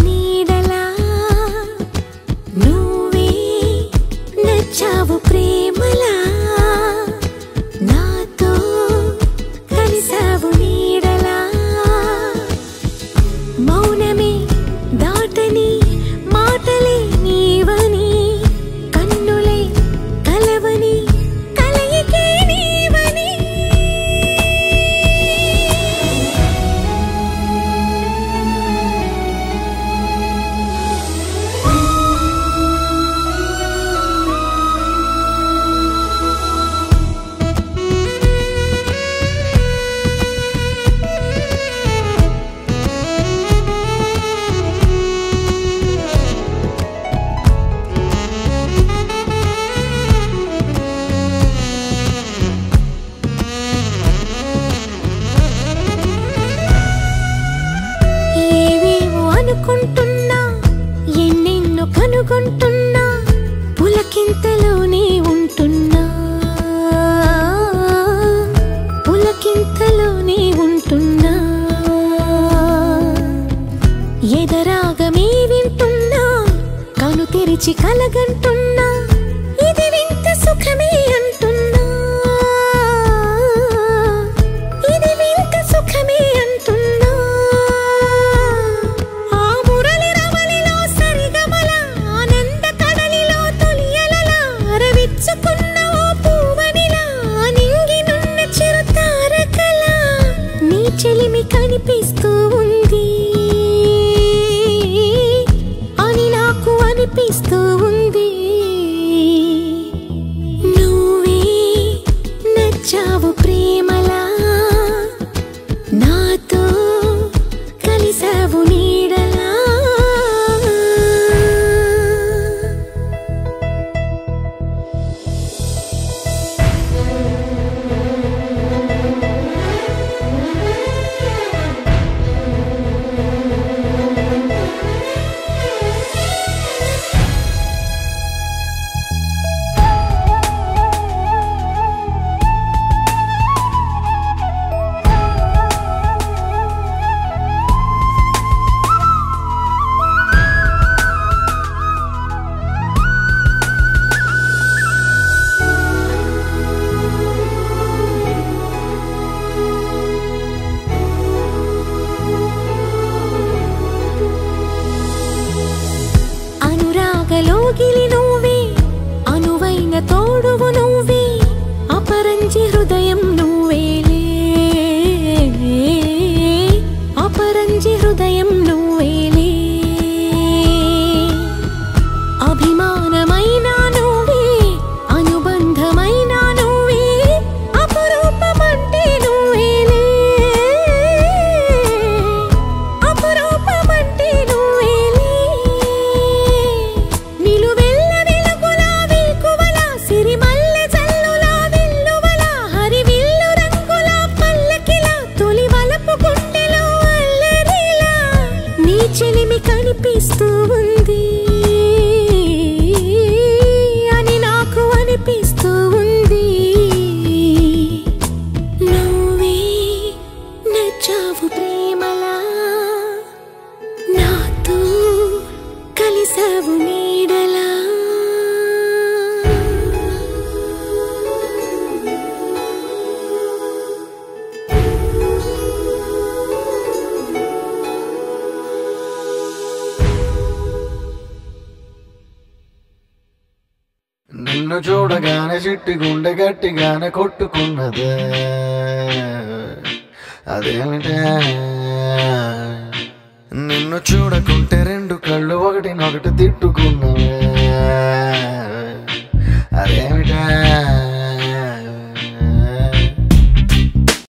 నీడలా నువ్వే నచ్చావు ప్రేమలా నాతో కలిసావు నీడలా మౌనమే దాటని మాటలే నీవని కన్నులే కలవని కలయికే నీవని ఏవేవో అనుకుంటున్నా ఎన్నెన్నో కనుగొంటున్నా పులకింతలోనే ఉంటున్నా పులకింతలోనే ఉంటున్నా ఎదరాగమే వింటున్నా కను తెరిచి కలగంటున్నా ఇది వింత సుఖమే అంటున్నా ఇది వింత సుఖమే అంటున్నా ఆ మురళి రమణిలో సరిగమల ఆనంద కడలిలో తొలియలల అరవిచ్చుకున్న ఓ పూవనిలా నింగినున్న చిరుతారకల నీ చెలిమి కనిపిస్తూ ఉంది అని నాకు అనిపిస్తూ ఉంది నువ్వే నచ్చావు ప్రేమలా నాతో కలిసావు నీడలా అనురాగలోగిలి నువ్వే అనువైన తోడువు నువ్వే అపరంజి హృదయం నువ్వేలే అపరంజి హృదయం నువ్వేలే అభిమానమైన నువ్వే అనుబంధమైన నువ్వే అపురూపమంటే నువ్వేలే అపురూపమంటే నువ్వేలే నిలువెల్ల వెలుగులా వేకువలా సిరిమల్లె జల్లులా వెల్లువలా హరివిల్లు రంగుల పల్లకిలా తొలి వలపు గుండెలో అల్లరిలా నీ చెలిమి కనిపిస్తూ ఉంది అని నాకు అనిపిస్తూ ఉంది నువ్వే నచ్చావు ప్రేమలా నాతో కలిసావు నీడలా నిన్ను చూడగానే చిట్టి గుండె గట్టిగానే కొట్టుకున్నదే అదేమిటే నిన్ను చూడకుంటే రెండు కళ్ళు ఒకటినొకటి తిట్టుకున్నవే